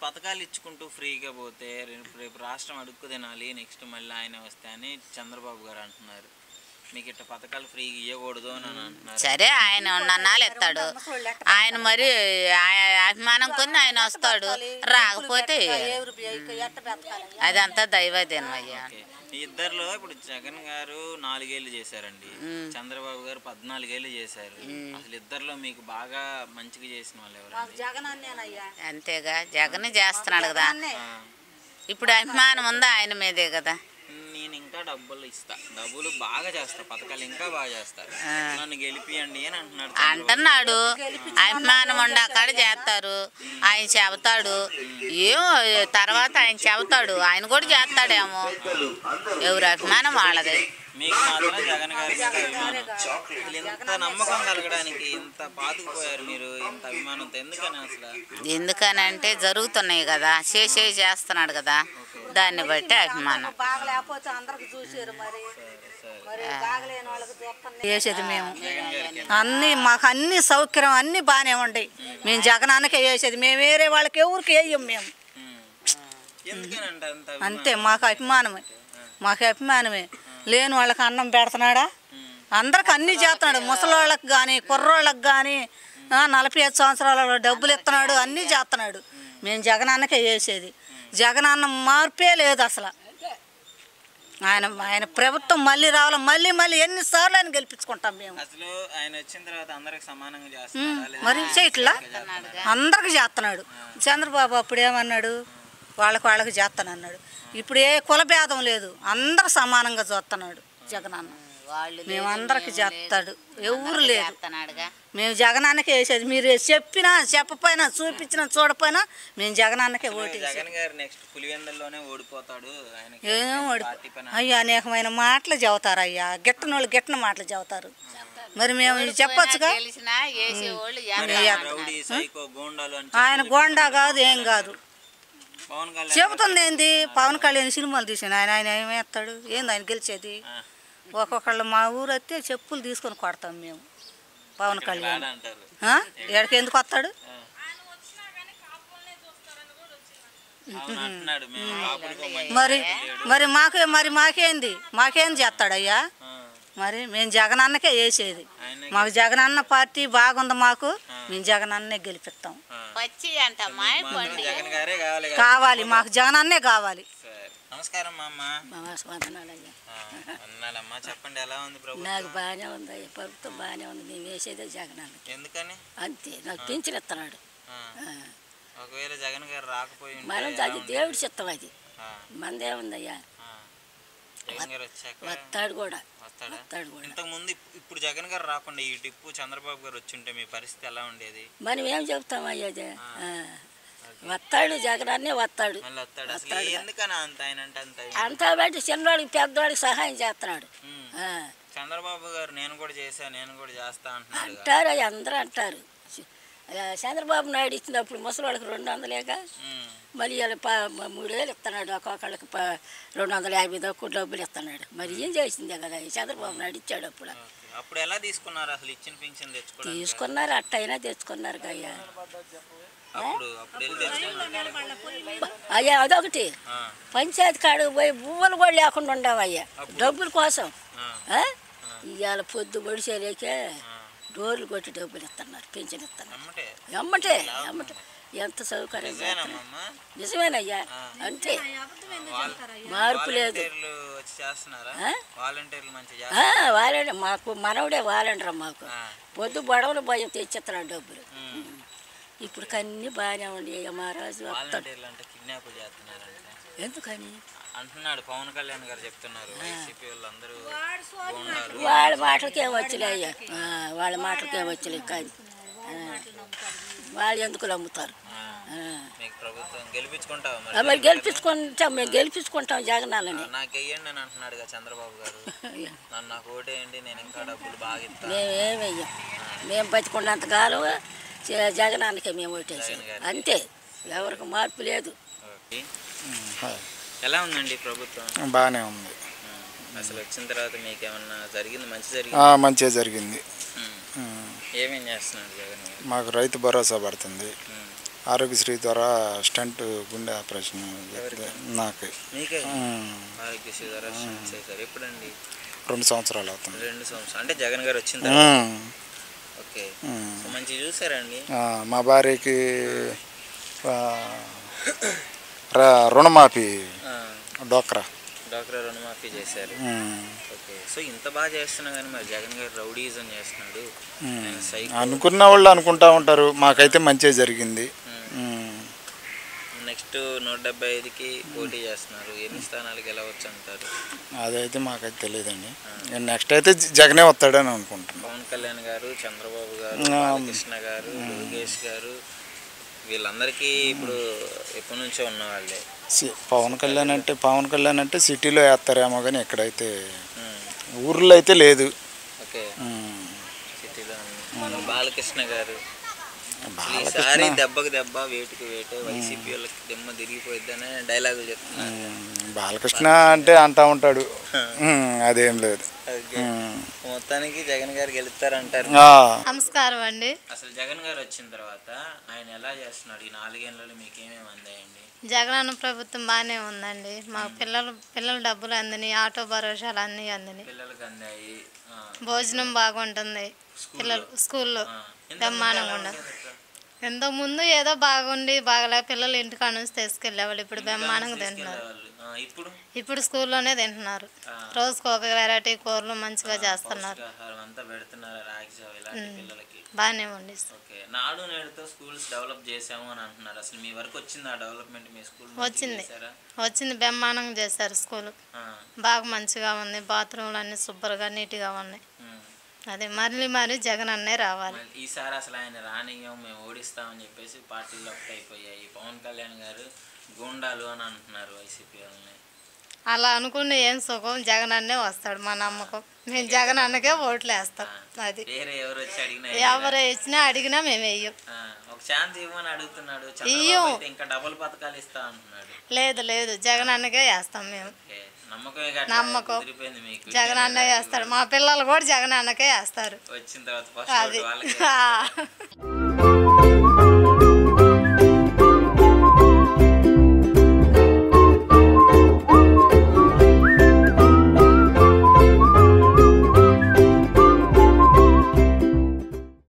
పథకాలు ఇచ్చుకుంటూ ఫ్రీగా పోతే రేపు రేపు రాష్ట్రం అడుక్కు తినాలి నెక్స్ట్ మళ్ళీ ఆయన వస్తే అని చంద్రబాబు గారు అంటున్నారు మీకు ఇట్ట పథకాలు ఫ్రీగా ఇవ్వకూడదు అని అని అంటున్నారు సరే ఆయన ఉన్నన్నాళ్ళు ఎత్తాడు ఆయన మరి ఆయన అభిమానం కొన్ని ఆయన వస్తాడు రాకపోతే అదంతా దైవదేనం అయ్యా ఓకే. ఈ ఇద్దరిలో ఇప్పుడు జగన్ గారు నాలుగేళ్ళు చేశారండి చంద్రబాబు గారు పద్నాలుగేళ్ళు చేశారు అసలు ఇద్దరిలో మీకు బాగా మంచిగా చేసిన వాళ్ళు ఎవరండి జగన్ అన్నేనయ్యా అంతేగా జగన్ చేస్తున్నాడు కదా ఆ, ఇప్పుడు అభిమానం ఉందా ఆయన మీదే కదా నేను ఇంకా డబ్బులు ఇస్తా డబ్బులు బాగా చేస్తా పథకాలు ఇంకా బాగా చేస్తారు నన్ను గెలిపియండి అని అంటున్నాడు చంద్రబాబు. అంటున్నాడు అభిమానం ఉండకాడ చేస్తారు ఆయన చెబుతాడు ఏమో తర్వాత ఆయన చెబుతాడు ఆయన కూడా చేస్తాడేమో ఎవరి అభిమానం వాళ్ళదే మీకు మాత్రం జగన్ గారి మీద అభిమానం అసలు ఇంత నమ్మకం కలగడానికి ఇంత పాతుకుపోయారు మీరు ఇంత అభిమానంతో ఎందుకని అసలు ఎందుకనంటే జరుగుతున్నాయి కదా చేసే చేస్తున్నాడు కదా దాన్ని బట్టి అభిమానం బాగా లేకపోతే అందరికి చూసారు మరి మరి బాగలేని వాళ్ళకి చూస్తున్నాయి వేసేది మేము అన్ని మాకు అన్ని సౌకర్యం అన్ని బాగానే ఉండయి మేము జగనాన్నకే వేసేది మేము వేరే వాళ్ళకి ఎవరికి వేయం మేము ఉమ్. ఎందుకని అంట అంత అభిమానం? అంతే మాకు అభిమానమే మాకు అభిమానమే లేని వాళ్ళకి అన్నం పెడుతున్నాడా అందరికి అన్ని చేస్తున్నాడు ముసలోళ్ళకి కానీ కుర్రోళ్ళకి కానీ నలభై ఐదు సంవత్సరాల డబ్బులు ఇస్తున్నాడు అన్నీ చేస్తున్నాడు మేము జగనన్నకే వేసేది జగనన్న మార్పే లేదు అసలు ఆయన ఆయన ప్రభుత్వం మళ్ళీ రావాలి మళ్ళీ మళ్ళీ ఎన్నిసార్లు ఆయన గెలిపించుకుంటాం మేము అసలు ఆయన వచ్చిన తర్వాత అందరికి సమానంగా చేస్తున్నారా లేదా? మరి చేయట్లా అందరికి చేస్తున్నాడు చంద్రబాబు అప్పుడు ఏమన్నాడు వాళ్ళకి వాళ్ళకి చేస్తానన్నాడు ఇప్పుడు ఏ కుల భేదం లేదు అందరు సమానంగా చూస్తున్నాడు జగనన్న వాళ్ళు మేము అందరికి చేస్తాడు ఎవరు లేదు చేస్తున్నాడుగా మేము జగనాన్నకే వేసేది మీరు చెప్పినా చెప్పపోయినా చూపించినా చూడపోయినా మేము జగనాన్నకే ఓటు జగన్ గారు నెక్స్ట్ పులివెందుల్లోనే ఓడిపోతాడు ఆయనకి ఏం ఓడి పార్టీ పని అయ్యా అనేకమైన మాటలు చెబుతారు అయ్యా గిట్టని వాళ్ళు గిట్టని మాటలు చెబుతారు మరి మేము ఇది చెప్పొచ్చుగా గెలిచినా వేసేవాళ్ళు మరి ఆయన రౌడీ సైకో గోండాలు అని ఆయన గోండా కాదు ఏం కాదు పవన్ కళ్యాణ్ చెబుతుంది ఏంది పవన్ కళ్యాణ్ సినిమాలు తీసిన ఆయన ఆయన ఏమేస్తాడు ఏంది ఆయన గెలిచేది ఆ, ఒక్కొక్కళ్ళు మా ఊరు వస్తే చెప్పులు తీసుకొని కొడతాం మేము పవన్ కళ్యాణ్ రాడు అంటారు ఆ? ఎక్కడికి ఎందుకు వస్తాడు అవును అంటున్నాడు మేము కాపులకు మంచి మరి మరి మాకే మరి మాకేంది మాకేం చేస్తాడయ్యా ఆ, మరి మేము జగనన్నకే వేసేది ఆయన మాకు జగనన్న పార్టీ బాగుంది మాకు మేము జగనన్నే గెలిపిస్తాం పచ్చి అంట మాయ పండు జగన్ గారే కావాలి కదా కావాలి మాకు జగనన్నే కావాలి సరే నమస్కారం మా అమ్మ వందనాలయ్యా ఆ, వందనాలమ్మా చెప్పండి ఎలా ఉంది ప్రభుత్వం నాకు బాగానే ఉంది అయ్యా ప్రభుత్వం బాగానే ఉంది మేము వేసేదే జగనన్న ఎందుకని అంతే నాకు పింఛన్ ఇస్తున్నాడు ఆ, ఒకవేళ జగన్ గారు రాకపోయి ఉంటే మనం ఎలా అది ఉంది? దేవుడి చిత్తం అది ఆ, మందేముందయ్యా ఆ. జగన్ గారు వచ్చాక వస్తాడు కూడా వస్తాడా వస్తాడు కూడా ఇంతకు ముందు ఇప్- ఇప్పుడు జగన్ గారు రాకుండా ఈ టిప్పు చంద్రబాబు గారు వచ్చి ఉంటే మీ పరిస్థితి ఎలా ఉండేది మనం ఏం చెప్తాం అయ్యేదే వస్తాడు జగనన్నే వస్తాడు మళ్ళీ వస్తాడు అసలు ఎందుకని అంత ఆయన అంటే అంత అంతా బట్టి చిన్నవాడికి పెద్దవాడికి సహాయం చేస్తున్నాడు ఉమ్. ఆ. చంద్రబాబు గారు నేను కూడా చేశా నేను కూడా చేస్తా అంటున్నాడు అంటారు అవి అందరూ అంటారు ఆ, చంద్రబాబు నాయుడు ఇచ్చినప్పుడు ముసలివాళ్ళకి రెండు వందలేక మరి ఇలా ప మ- మూడు వేలు ఇస్తున్నాడు ఒక్కొక్కళ్ళకి ప రెండు వందల యాభై దాకా డబ్బులు ఇస్తున్నాడు మరి ఏం చేసిందే కదా ఈ చంద్రబాబు నాయుడు ఇచ్చాడు అప్పుడు అప్పుడు ఎలా తీసుకున్నారు అసలు ఇచ్చిన పింఛన్ తెచ్చుకోవడానికి తీసుకున్నారు అట్టయినా తెచ్చుకున్నారు అయ్యా అప్పుడు అప్పుడు వెళ్ళి తెచ్చుకున్నారు అయ్యా అదొకటి ఆ, పంచాయతీ కాడికి పోయి బువ్వలు కూడా లేకుండా ఉండవయ్యా డబ్బుల కోసం ఆ, ఆ? ఇవాళ పొద్దు పొడిచేలేకే డోర్లు కొట్టి డబ్బులు ఇస్తున్నారు పెన్షన్ ఇస్తున్నారు అమ్మటే ఎమ్మటే ఎమ్మటే ఎంత సౌకర్యం చేస్తున్నారు. నిజమేనమ్మా నిజమేనయ్యా అంతే వాల్- మార్పు లేదు వాలంటీర్లు వచ్చి చేస్తున్నారా ఆ? వాలంటీర్లు మంచిగా ఆ, వాలంటీ మాకు మనవడే వాలంటీర్ మాకు ఆ. పొద్దు బడవలు భయం తెచ్చిస్తున్నాడు డబ్బులు ఇప్పుడు కన్నీ బాగానే ఉండి ఇక మహారాజు వస్తాడు వాలంటీర్లు అంటే కిడ్నాప్ చేస్తున్నారంటే ఎందుకని అంటున్నాడు పవన్ కళ్యాణ్ గారు చెప్తున్నారు వైసీపీ వాళ్ళందరూ గోండాలు వాళ్ళ మాటలకేం వచ్చలే అయ్యా ఆ, వాళ్ళ మాటలకేం వచ్చలే కానీ ఆ, వాళ్ళు ఎందుకు నమ్ముతారు ఆ. మీకు ప్రభుత్వం గెలిపించుకుంటావా ఆ, మరి మరి గెలిపించుకుంటాం మేము గెలిపించుకుంటాం జగనాలని నాకు వెయ్యండి అని అంటున్నాడు కదా చంద్రబాబు గారు నన్ను నాకు ఓటేయండి నేను ఇంకా డబ్బులు బాగా ఇస్తాను మేమేం వెయ్యం మేము బతికున్నంత కాలం జ- జగనానికే మేము ఓటేసాం అంతే ఎవరికి మార్పు లేదు ఓకే. ఎలా ఉందండి ప్రభుత్వం బాగానే ఉంది ఆ, అసలు వచ్చిన తర్వాత మీకు ఏమన్నా జరిగింది మంచి ఆ, జరిగింది మంచిగా జరిగింది ఉమ్. ఉమ్. ఏమేం చేస్తున్నాడు జగన్ గారు మాకు రైతు భరోసా పడుతుంది ఉమ్. ఆరోగ్యశ్రీ ద్వారా స్టంట్ గుండె ఆపరేషన్ ఎవరికి? నాకు మీకే ఉమ్, ఆరోగ్యశ్రీ ద్వారా చేశారు ఎప్పుడండి రెండు సంవత్సరాలు అవుతుంది రెండు సంవత్సరాలు అంటే జగన్ గారు వచ్చిన తర్వాత ఉమ్, ఓకే ఉమ్. సో మంచిగా చూసారండి ఆ, మా భార్యకి ఆ, ర- రుణమాఫీ ఆ, డోక్రా డాక్టర్ రుణమాఫీ చేశారు ఉమ్, ఓకే సో ఇంత బాగా చేస్తున్నా కానీ మరి జగన్ గారు రౌడీజం చేస్తున్నాడు ఉమ్. ఆయన సైకో అనుకున్న వాళ్ళు అనుకుంటా ఉంటారు మాకైతే మంచిగా జరిగింది ఉమ్. నెక్స్ట్ నూట డెబ్బై ఐదుకి పోటీ చేస్తున్నారు ఎన్ని స్థానాలకు గెలవచ్చు అంటారు అదైతే మాకైతే తెలియదండి నెక్స్ట్ అయితే జ- జగనే వస్తాడని అనుకుంటున్నాం పవన్ కళ్యాణ్ గారు చంద్రబాబు గారు ఆ. బాలకృష్ణ గారు లోకేష్ గారు వీళ్ళందరికీ ఇప్పుడు ఎప్పటి నుంచో ఉన్న వాళ్ళే సి- పవన్ కళ్యాణ్ అంటే పవన్ కళ్యాణ్ అంటే సిటీలో వేస్తారేమో కానీ ఎక్కడైతే ఉమ్, ఊర్లో అయితే లేదు ఓకే ఉమ్. సిటీలో ఉంది. బాలకృష్ణ గారు బాలకృష్ణ ఈసారి దెబ్బకి దెబ్బ వేటుకి వేటే వైసీపీ వాళ్ళకి దెమ్మ తిరిగిపోయిద్దనే డైలాగులు చెప్తున్నారు ఉమ్, బాలకృష్ణ అంటే అంటా ఉంటాడు ఉమ్, అదేం లేదు ఓకే. ఉమ్. మొత్తానికి జగన్ గారు గెలుస్తారంటారు ఆ, నమస్కారం అండి అసలు జగన్ గారు వచ్చిన తర్వాత ఆయన ఎలా చేస్తున్నాడు ఈ నాలుగేళ్లలో మీకు ఏమేమి అందాయండి జగనన్న ప్రభుత్వం బాగానే ఉందండి మా పిల్లలు పిల్లల డబ్బులు అందని ఆటో భరోసాలు అన్నీ అందని పిల్లలకు అందాయి ఆ, భోజనం బాగుంటుంది పిల్లలు స్కూల్లో ఆ. ఇంతకు ముందు బ్రహ్మాండంగా ఎలా ఉండదు ఉండేది అక్క? ఇంతకు ముందు ఏదో బాగుండి బాగలే పిల్లలు ఇంటికాడ నుంచి తీసుకెళ్ళేవాళ్ళు ఇప్పుడు బ్రహ్మాండంగా తింటున్నారు తీసుకెళ్ళేవాళ్ళు. ఆ, ఇప్పుడు ఇప్పుడు స్కూల్లోనే తింటున్నారు ఆ. రోజుకు ఒక వెరైటీ కూరలు మంచిగా చేస్తున్నారు పౌష్టికాహారం అంతా పెడుతున్నారు రాగి జావ ఇలాంటి పిల్లలకి బాగానే వండిస్తారు ఓకే నాడు నేడుతో స్కూల్స్ డెవలప్ చేసాము అని అంటున్నారు అసలు మీ వరకు వచ్చింది ఆ డెవలప్మెంట్ మీ స్కూల్ వచ్చింది. చేశారా వచ్చింది బ్రహ్మాండంగా చేశారు స్కూల్ ఆ, బాగా మంచిగా ఉంది బాత్రూమ్లు అన్నీ శుభ్రంగా నీట్గా ఉన్నాయి ఉమ్. అదే మళ్ళీ మరీ జగన్ అన్నే రావాలి మళ్ళీ ఈసారి అసలు ఆయన రానియం మేము ఓడిస్తామని చెప్పేసి పార్టీలు ఒకటి అయిపోయాయి పవన్ కళ్యాణ్ గారు గూండాలు అని అంటున్నారు వైసీపీ వాళ్ళని అలా అనుకునే ఏం సుఖం జగన్ అన్నే వస్తాడు మా నమ్మకం మేము జగన్ అన్నకే ఓట్లు వేస్తాం అది వేరే ఎవరు వచ్చి అడిగినా ఎవరు ఇచ్చినా అడిగినా మేము వెయ్యం ఆ, ఒక ఛాన్స్ ఇవ్వమని అడుగుతున్నాడు ఇయ్యం. చంద్రబాబు అయితే ఇంకా డబుల్ పథకాలు ఇస్తా అంటున్నాడు లేదు లేదు జగన్ అన్నకే వేస్తాం మేము ఓకే, నమ్మకమే గట్రా నమ్మకం. కుదిరిపోయింది మీకు జగన్ అన్న వేస్తాడు మా పిల్లలు కూడా జగన్ అన్నకే వేస్తారు వచ్చిన తర్వాత ఫస్ట్ అది వాళ్ళకి ఆ.